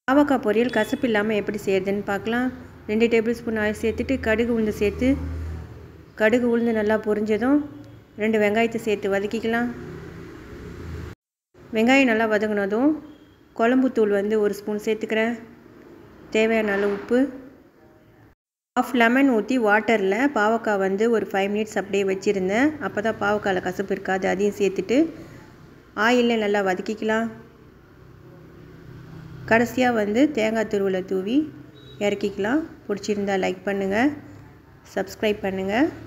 பாவக்காய் பொரியல் கசப்பு இல்லாமல் எப்படி செய்கிறதுன்னு பார்க்கலாம் ரெண்டு டேபிள் ஸ்பூன் ஆயில் சேர்த்துட்டு கடுகு உளுந்து சேர்த்து கடுகு உளுந்து நல்லா பொரிஞ்சதும் ரெண்டு வெங்காயத்தை சேர்த்து வதக்கிக்கலாம் வெங்காயம் நல்லா வதங்கினதும் குழம்பு தூள் வந்து ஒரு ஸ்பூன் சேர்த்துக்கிறேன் தேவையான அளவு உப்பு ஆஃப் லெமன் ஊற்றி வாட்டரில் பாவக்காய் வந்து ஒரு ஃபைவ் மினிட்ஸ் அப்படியே வச்சுருந்தேன் அப்போ தான் பாவக்காயில் கசப்பு இருக்காது அதையும் சேர்த்துட்டு ஆயிலில் நல்லா வதக்கிக்கலாம் கடைசியாக வந்து தேங்காய் துருவலை தூவி இறக்கிக்கலாம் பிடிச்சிருந்தா லைக் பண்ணுங்கள் சப்ஸ்கிரைப் பண்ணுங்கள்